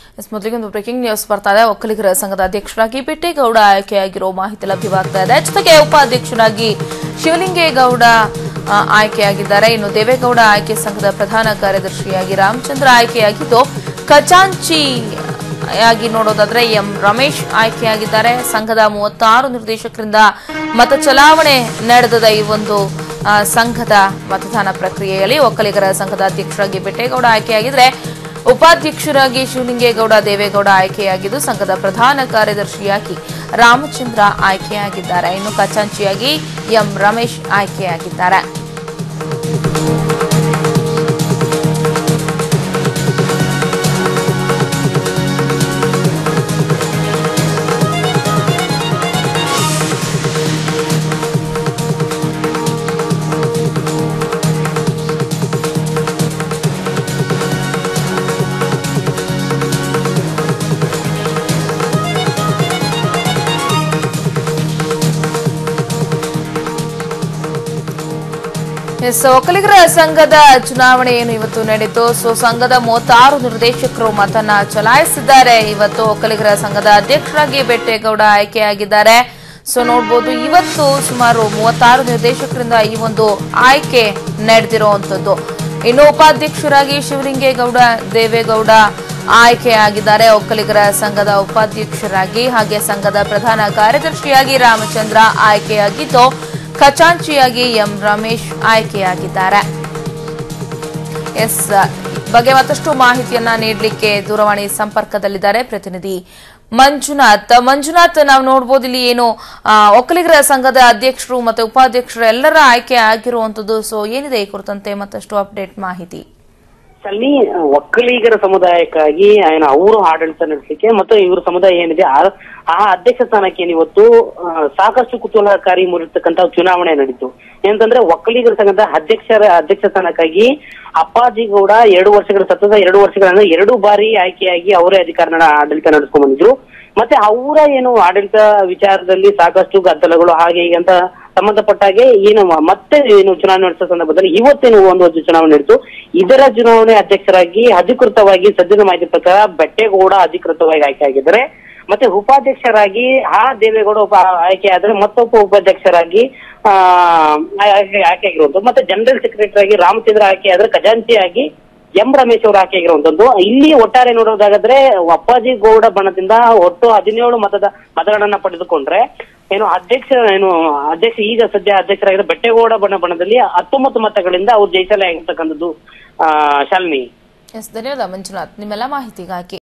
S ಮೊದಲಿಗೆ ಒಂದು breaking news ಬರ್ತಾ ಇದೆ ಒಕ್ಕಲಿಗರ ಸಂಘದ ಅಧ್ಯಕ್ಷರಾಗಿ ಬಿಟ್ಟೇಗೌಡ ಆಯ್ಕೆಯಾಗಿರೋ ಮಾಹಿತಿ ಲಭ್ಯವಾಗ್ತಾ ಇದೆ ಜೊತೆಗೆ ಉಪಾಧ್ಯಕ್ಷರಾಗಿ ಶಿವಲಿಂಗೇಗೌಡ ಆ, ಆಯ್ಕೆಯಾಗಿದ್ದಾರೆ ಇನ್ನು ದೇವೇಗೌಡ ಆಯ್ಕೆ ಸಂಘದ ಪ್ರಧಾನ ಕಾರ್ಯದರ್ಶಿಯಾಗಿ ರಾಮಚಂದ್ರ ಆಯ್ಕೆಯಾಗಿದ್ದು ಖಜಾಂಚಿ ಆಗಿ ನೋಡೋದಾದ್ರೆ ಎಂ ರಮೇಶ್ ಆಯ್ಕೆಯಾಗಿದ್ದಾರೆ ಸಂಘದ ಮೂವತ್ತಾರು ನಿರ್ದೇಶಕರಿಂದ ಮತ ಚಲಾವಣೆ ನಡೆದ ಈ ಒಂದು ಆ, ಸಂಘದ ಮತದಾನ ಪ್ರಕ್ರಿಯೆಯಲ್ಲಿ ಒಕ್ಕಲಿಗರ ಸಂಘದ ಅಧ್ಯಕ್ಷರಾಗಿ ಬೆಟ್ಟೇಗೌಡ ಆಯ್ಕೆಯಾಗಿದ್ರೆ ಉಪಾಧ್ಯಕ್ಷರಾಗಿ ಶಿವಲಿಂಗೇಗೌಡ ದೇವೇಗೌಡ ಆಯ್ಕೆಯಾಗಿದ್ದು ಸಂಘದ ಪ್ರಧಾನ ಕಾರ್ಯದರ್ಶಿಯಾಗಿ ರಾಮಚಂದ್ರ ಆಯ್ಕೆಯಾಗಿದ್ದಾರೆ ಇನ್ನು ಖಚಾಂಚಿಯಾಗಿ ಎಂ ರಮೇಶ್ ಆಯ್ಕೆಯಾಗಿದ್ದಾರೆ ಎಸ್ ಒಕ್ಕಲಿಗರ ಸಂಘದ ಚುನಾವಣೆ ಏನು ಇವತ್ತು ನಡೀತು ಸೊ ಸಂಘದ ಮೂವತ್ತಾರು ನಿರ್ದೇಶಕರು ಮತನ ಚಲಾಯಿಸಿದ್ದಾರೆ ಇವತ್ತು ಒಕ್ಕಲಿಗರ ಸಂಘದ ಅಧ್ಯಕ್ಷರಾಗಿ ಬೆಟ್ಟೇಗೌಡ ಆಯ್ಕೆಯಾಗಿದ್ದಾರೆ ಸೊ ನೋಡ್ಬೋದು ಇವತ್ತು ಸುಮಾರು ಮೂವತ್ತಾರು ನಿರ್ದೇಶಕರಿಂದ ಈ ಒಂದು ಆಯ್ಕೆ ನಡೆದಿರುವಂತದ್ದು ಇನ್ನು ಉಪಾಧ್ಯಕ್ಷರಾಗಿ ಶಿವಲಿಂಗೇಗೌಡ ದೇವೇಗೌಡ ಆಯ್ಕೆಯಾಗಿದ್ದಾರೆ ಒಕ್ಕಲಿಗರ ಸಂಘದ ಉಪಾಧ್ಯಕ್ಷರಾಗಿ ಹಾಗೆ ಸಂಘದ ಪ್ರಧಾನ ಕಾರ್ಯದರ್ಶಿಯಾಗಿ ರಾಮಚಂದ್ರ ಆಯ್ಕೆಯಾಗಿದ್ದು ಖಚಾಂಚಿಯಾಗಿ ಎಂ ರಮೇಶ್ ಆಯ್ಕೆಯಾಗಿದ್ದಾರೆ ಎಸ್ ಬಗ್ಗೆ ಮತ್ತಷ್ಟು ಮಾಹಿತಿಯನ್ನ ನೀಡಲಿಕ್ಕೆ ದೂರವಾಣಿ ಸಂಪರ್ಕದಲ್ಲಿದ್ದಾರೆ ಪ್ರತಿನಿಧಿ ಮಂಜುನಾಥ್ ಮಂಜುನಾಥ್ ನಾವು ನೋಡ್ಬೋದು ಇಲ್ಲಿ ಏನು ಆ, ಒಕ್ಕಲಿಗರ ಸಂಘದ ಅಧ್ಯಕ್ಷರು ಮತ್ತೆ ಉಪಾಧ್ಯಕ್ಷರು ಎಲ್ಲರ ಆಯ್ಕೆ ಆಗಿರುವಂತದ್ದು ಸೊ ಏನಿದೆ ಈ ಕುರಿತಂತೆ ಮತ್ತಷ್ಟು ಅಪ್ಡೇಟ್ ಮಾಹಿತಿ ಅಲ್ಲಿ ಒಕ್ಕಲಿಗರ ಸಮುದಾಯಕ್ಕಾಗಿ ಏನು ಅವರು ಆಡಳಿತ ನಡೆಸಲಿಕ್ಕೆ ಮತ್ತು ಇವ್ರ ಸಮುದಾಯ ಏನಿದೆ ಆ- ಆ ಅಧ್ಯಕ್ಷ ಸ್ಥಾನಕ್ಕೆ ಏನು ಇವತ್ತು ಆ, ಸಾಕಷ್ಟು ಕುತೂಹಲಕಾರಿ ಮೂಡಿರ್ತಕ್ಕಂತ ಚುನಾವಣೆ ನಡೀತು ಏನಂತಂದ್ರೆ ಒಕ್ಕಲಿಗರ ಸಂಘದ ಅಧ್ಯಕ್ಷರ ಅಧ್ಯಕ್ಷ ಸ್ಥಾನಕ್ಕಾಗಿ ಅಪ್ಪಾಜಿ ಗೌಡ ಎರಡು ವರ್ಷಗಳ ಸತತ ಎರಡು ವರ್ಷಗಳನ್ನ ಎರಡು ಬಾರಿ ಆಯ್ಕೆಯಾಗಿ ಅವರೇ ಅಧಿಕಾರ ನಡ- ಆಡಳಿತ ನಡೆಸ್ಕೊಂಡ್ ಬಂದಿದ್ರು ಮತ್ತೆ ಅವರ ಏನು ಆಡಳಿತ ವಿಚಾರದಲ್ಲಿ ಸಾಕಷ್ಟು ಗದ್ದಲಗಳು ಹಾಗೆ ಹೀಗೆ ಅಂತ ಸಂಬಂಧಪಟ್ಟ ಹಾಗೆ ಏನು ಮ- ಮತ್ತೆ ಏನು ಚುನಾವಣೆ ನಡೆಸೋ ಸಂದರ್ಭದಲ್ಲಿ ಇವತ್ತೇನು ಒಂದು ಚುನಾವಣೆ ನಡೆಯಿತು ಇದರ ಚುನಾವಣೆ ಅಧ್ಯಕ್ಷರಾಗಿ ಅಧಿಕೃತವಾಗಿ ಸದ್ಯದ ಮಾಹಿತಿ ಪ್ರಕಾರ ಬೆಟ್ಟೇಗೌಡ ಅಧಿಕೃತವಾಗಿ ಆಯ್ಕೆ ಆಗಿದ್ದಾರೆ ಮತ್ತೆ ಉಪಾಧ್ಯಕ್ಷರಾಗಿ ಆ ದೇವೇಗೌಡ ಉಪ ಆಯ್ಕೆ ಆದ್ರೆ ಮತ್ತೊಬ್ಬ ಉಪಾಧ್ಯಕ್ಷರಾಗಿ ಆ ಆಯ್ಕೆ ಆಯ್ಕೆ ಆಗಿರುವಂತದ್ದು ಮತ್ತೆ ಜನರಲ್ ಸೆಕ್ರೆಟರಿ ಆಗಿ ರಾಮಚಂದ್ರ ಆಯ್ಕೆ ಆದ್ರೆ ಖಜಾಂಚಿಯಾಗಿ ಎಂ ರಮೇಶ್ ಅವರು ಆಯ್ಕೆ ಆಗಿರುವಂತದ್ದು ಇಲ್ಲಿ ಒಟ್ಟಾರೆ ನೋಡೋದಾದ್ರೆ ಅಪ್ಪಾಜಿ ಗೌಡ ಬಣದಿಂದ ಒಟ್ಟು ಹದಿನೇಳು ಮತದ ಮತಗಳನ್ನ ಪಡೆದುಕೊಂಡ್ರೆ ಏನು ಅಧ್ಯಕ್ಷ ಏನು ಅಧ್ಯಕ್ಷ ಈಗ ಸದ್ಯ ಅಧ್ಯಕ್ಷರಾಗಿರೋ ಬೆಟ್ಟೇಗೌಡ ಬಣ ಬಣದಲ್ಲಿ ಹತ್ತೊಂಬತ್ತು ಮತಗಳಿಂದ ಅವ್ರು ಜಯಿಸಲೇ ಆಗಿರ್ತಕ್ಕಂಥದ್ದು ಆ ಶಾಲಿನಿ ಎಸ್ ಧನ್ಯವಾದ ಮಂಜುನಾಥ್ ನಿಮ್ಮೆಲ್ಲ ಮಾಹಿತಿಗಾಗಿ